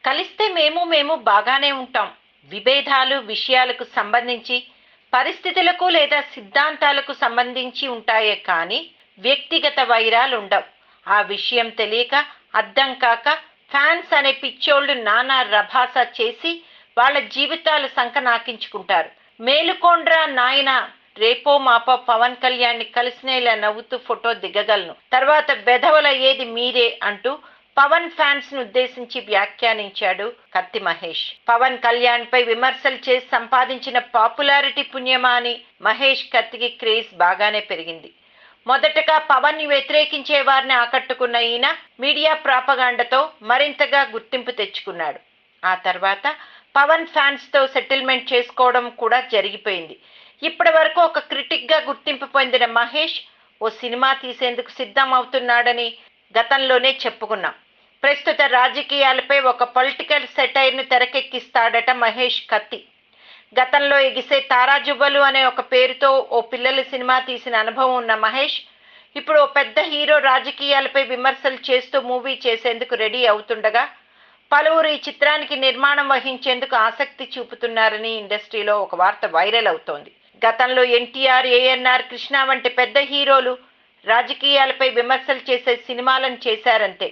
కలిస్తే మేము మేము బాగానే ఉంటాం విభేదాలు విషయాలకు సంబంధించి పరిస్థితులకు లేదా సిద్ధాంతాలకు సంబంధించి ఉంటాయే కానీ వ్యక్తిగత వైరాలు ఉండవు ఆ విషయం తెలియక అర్థం కాక ఫ్యాన్స్ అనే పిచ్చోళ్ళు నానా రభాస చేసి వాళ్ళ జీవితాలు సంకనాకించుకుంటారు మేలుకోండ్రా నాయన రేపో మాపో పవన్ కళ్యాణ్ని కలిసినేలా నవ్వుతూ ఫోటో దిగగలను తర్వాత బెధవల ఏది మీరే అంటూ పవన్ ఫ్యాన్స్ ను ఉద్దేశించి వ్యాఖ్యానించాడు కత్తి మహేష్ పవన్ కళ్యాణ్ పై విమర్శలు చేసి సంపాదించిన పాపులారిటీ పుణ్యమా అని మహేష్ కత్తికి క్రేజ్ బాగానే పెరిగింది మొదటగా పవన్ ని వ్యతిరేకించే వారిని ఆకట్టుకున్న ఈయన మీడియా ప్రాపగాండతో మరింతగా గుర్తింపు తెచ్చుకున్నాడు ఆ తర్వాత పవన్ ఫ్యాన్స్ తో సెటిల్మెంట్ చేసుకోవడం కూడా జరిగిపోయింది ఇప్పటి వరకు ఒక క్రిటిక్ గా గుర్తింపు పొందిన మహేష్ ఓ సినిమా తీసేందుకు సిద్ధం అవుతున్నాడని గతంలోనే చెప్పుకున్నాం ప్రస్తుత రాజకీయాలపై ఒక పొలిటికల్ సెటైర్ ను తెరకెక్కిస్తాడట మహేష్ కత్తి గతంలో ఎగిసే తారాజువ్వలు అనే ఒక పేరుతో ఓ పిల్లల సినిమా తీసిన అనుభవం ఉన్న మహేష్ ఇప్పుడు ఓ పెద్ద హీరో రాజకీయాలపై విమర్శలు చేస్తూ మూవీ చేసేందుకు రెడీ అవుతుండగా పలువురు ఈ చిత్రానికి నిర్మాణం వహించేందుకు ఆసక్తి చూపుతున్నారని ఇండస్ట్రీలో ఒక వార్త వైరల్ అవుతోంది గతంలో ఎన్టీఆర్ ఏఎన్ఆర్ కృష్ణ వంటి పెద్ద హీరోలు రాజకీయాలపై విమర్శలు చేసే సినిమాలను చేశారంతే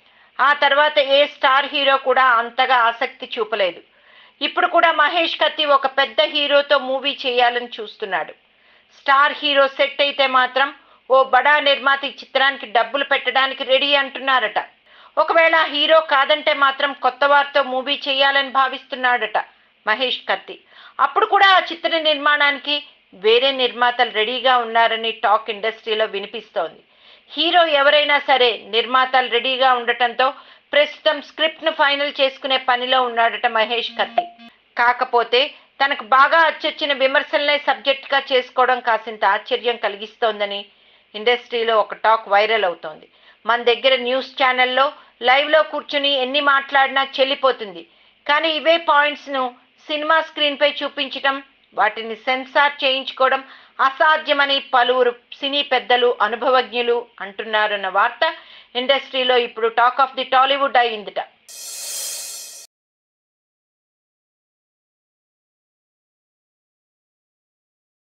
ఆ తర్వాత ఏ స్టార్ హీరో కూడా అంతగా ఆసక్తి చూపలేదు ఇప్పుడు కూడా మహేష్ కత్తి ఒక పెద్ద హీరోతో మూవీ చేయాలని చూస్తున్నాడు స్టార్ హీరో సెట్ అయితే మాత్రం ఓ బడా నిర్మాత ఈ చిత్రానికి డబ్బులు పెట్టడానికి రెడీ అంటున్నారట ఒకవేళ ఆ హీరో కాదంటే మాత్రం కొత్త వారితో మూవీ చేయాలని భావిస్తున్నాడట మహేష్ కత్తి అప్పుడు కూడా ఆ చిత్ర నిర్మాణానికి వేరే నిర్మాతలు రెడీగా ఉన్నారని టాక్ ఇండస్ట్రీలో వినిపిస్తోంది హీరో ఎవరైనా సరే నిర్మాతలు రెడీగా ఉండటంతో ప్రస్తుతం స్క్రిప్ట్ ను ఫైనల్ చేసుకునే పనిలో ఉన్నాడట మహేష్ కత్తి కాకపోతే తనకు బాగా అచ్చొచ్చిన విమర్శలనే సబ్జెక్ట్ గా చేసుకోవడం కాసింత ఆశ్చర్యం కలిగిస్తోందని ఇండస్ట్రీలో ఒక టాక్ వైరల్ అవుతోంది మన దగ్గర న్యూస్ ఛానల్లో లైవ్ లో కూర్చుని ఎన్ని మాట్లాడినా చెల్లిపోతుంది కానీ ఇవే పాయింట్స్ ను సినిమా స్క్రీన్ పై చూపించటం వాటిని సెన్సార్ చేయించుకోవడం అసాధ్యమని పలువురు సినీ పెద్దలు అనుభవజ్ఞులు అంటున్నారన్న వార్త ఇండస్ట్రీలో ఇప్పుడు టాక్ ఆఫ్ ది టాలీవుడ్ అయిందిట